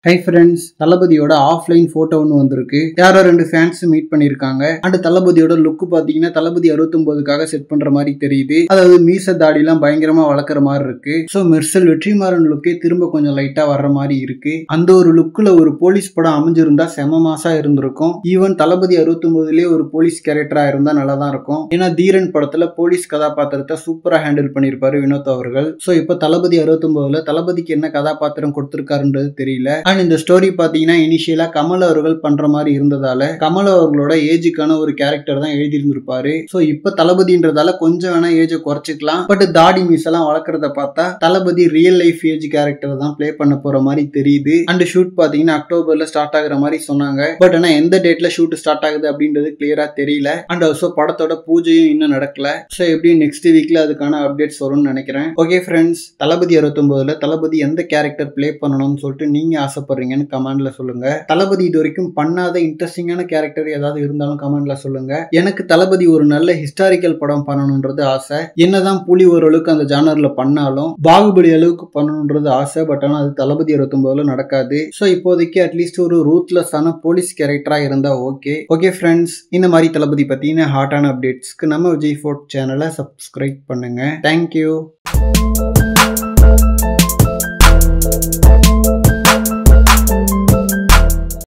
high friends தளபதியோட offline photo ஒன்று வந்திருக்கு யாரோ ரெண்டு ஃபேன்ஸ் மீட் பண்ணியிருக்காங்க அண்ட் தளபதியோட லுக் பார்த்தீங்கன்னா தளபதி அறுபத்தொன்பதுக்காக செட் பண்ற மாதிரி தெரியுது அதாவது மீச தாடிலாம் பயங்கரமா வளர்க்குற மாதிரி இருக்கு ஸோ மெர்சல் வெற்றிமாறன் லுக்கே திரும்ப கொஞ்சம் லைட்டா வர்ற மாதிரி இருக்கு அந்த ஒரு லுக்ல ஒரு போலீஸ் படம் அமைஞ்சிருந்தா செம மாசா இருந்திருக்கும் ஈவன் தளபதி அறுபத்தொன்பதுலேயே ஒரு போலீஸ் கேரக்டரா இருந்தா நல்லா தான் இருக்கும் ஏன்னா தீரன் படத்துல போலீஸ் கதாபாத்திரத்தை சூப்பரா ஹேண்டில் பண்ணியிருப்பாரு வினோத் அவர்கள் ஸோ இப்போ தளபதி அறுபத்தொன்பதுல தளபதிக்கு என்ன கதாபாத்திரம் கொடுத்திருக்காருன்றது தெரியல அண்ட் இந்த ஸ்டோரி பார்த்தீங்கன்னா இனிஷியலா கமல் அவர்கள் பண்ற மாதிரி இருந்ததால கமல் அவர்களோட ஏஜுக்கான ஒரு கேரக்டர் தான் எழுதியிருந்திருப்பாரு ஸோ இப்போ தளபதின்றதால கொஞ்சம் வேணா ஏஜை குறைச்சிக்கலாம் பட் தாடி மீஸ் எல்லாம் வளர்க்குறத பார்த்தா Thalapathy real life age character தான் ப்ளே பண்ண போற மாதிரி தெரியுது அண்ட் ஷூட் பார்த்தீங்கன்னா அக்டோபர்ல ஸ்டார்ட் ஆகுற மாதிரி சொன்னாங்க பட் ஆனால் எந்த டேட்ல ஷூட் ஸ்டார்ட் ஆகுது அப்படின்றது கிளியரா தெரியல அண்ட் ஆல்சோ படத்தோட பூஜையும் இன்னும் நடக்கல ஸோ எப்படியும் நெக்ஸ்ட் வீக்ல அதுக்கான அப்டேட்ஸ் வரும்னு நினைக்கிறேன் ஓகே ஃப்ரெண்ட்ஸ் தளபதி அறுபத்தொன்பதுல தளபதி எந்த கேரக்டர் ப்ளே பண்ணணும்னு சொல்லிட்டு நீங்க ஆசைப்படுறீங்கன்னு கமெண்ட்ல சொல்லுங்க தளபதி இது வரைக்கும் பண்ணாத இன்ட்ரெஸ்டிங்கான கேரக்டர் ஏதாவது இருந்தாலும் கமெண்ட்ல சொல்லுங்க எனக்கு தளபதி ஒரு நல்ல ஹிஸ்டாரிக்கல் படம் பண்ணணுன்றது ஆசை என்னதான் புலி ஓரளவுக்கு அந்த ஜானர்ல பண்ணாலும் பாகுபலி அளவுக்கு பண்ணணுன்றது ஆசை பட் ஆனால் அது தளபதி அறுபத்தொன்பதுல நடக்காது ஸோ இப்போதைக்கு அட்லீஸ்ட் ஒரு ரூத்லெஸ்ஸான போலீஸ் கேரக்டரா இருந்தா ஓகே ஓகே ஃப்ரெண்ட்ஸ் இந்த மாதிரி தளபதி பத்தின ஹாட்டான அப்டேட்ஸ்க்கு நம்ம விஜய் ஃபோர்ட் சேனலை சப்ஸ்கிரைப் பண்ணுங்க தேங்க்யூ